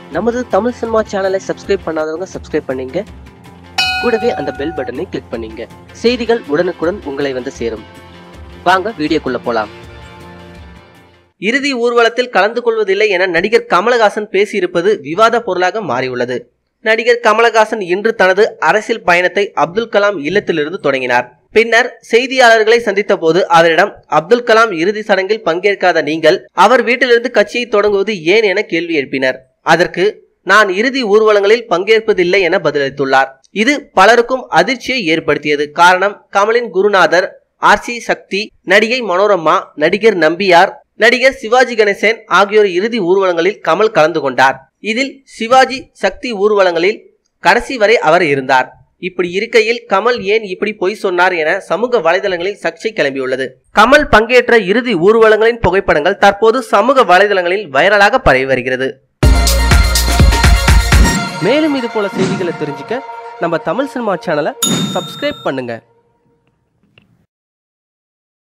நமது தமிழ் சினிமா சேனலை சப்ஸ்கிரைப் பண்ணாதவங்க சப்ஸ்கிரைப் பண்ணீங்க கூடவே அந்த பெல் பட்டனை கிளிக் பண்ணீங்க செய்திகள் உடனுக்குடன் உங்களை வந்து சேரும் வாங்க வீடியோக்குள்ள போலாம் இறுதி ஊர்வலத்தில் கலந்து கொள்வதில்லை என நடிகர் கமலஹாசன் பேசியிருப்பது விவாத பொருளாக மாறியுள்ளது நடிகர் கமலஹாசன் இன்று தனது அரசியல் பயணத்தை அப்துல் கலாம் இல்லத்திலிருந்து தொடங்கினார் பின்னர் செய்தியாளர்களை சந்தித்த போது அவரிடம் அப்துல் கலாம் இறுதி சடங்கில் பங்கேற்காத நீங்கள் அவர் வீட்டிலிருந்து கட்சியை தொடங்குவது ஏன் என கேள்வி எழுப்பினர் அதற்கு நான் இறுதி ஊர்வலங்களில் பங்கேற்பதில்லை என பதிலளித்துள்ளார் இது பலருக்கும் அதிர்ச்சியை ஏற்படுத்தியது காரணம் கமலின் குருநாதர் ஆர் சி சக்தி நடிகை மனோரமா நடிகர் நம்பியார் நடிகர் சிவாஜி கணேசன் ஆகியோர் இறுதி ஊர்வலங்களில் கமல் கலந்து கொண்டார் இதில் சிவாஜி சக்தி ஊர்வலங்களில் கடைசி வரை அவர் இருந்தார் இப்படி இருக்கையில் கமல் ஏன் இப்படி பொய் சொன்னார் என சமூக வலைதளங்களில் சர்ச்சை கிளம்பியுள்ளது கமல் பங்கேற்ற இறுதி ஊர்வலங்களின் புகைப்படங்கள் தற்போது சமூக வலைதளங்களில் வைரலாக பரவி வருகிறது மேலும் இது போல செய்திகளை தெரிஞ்சுக்க நம்ம தமிழ் சினிமா சேனலை சப்ஸ்கிரைப் பண்ணுங்க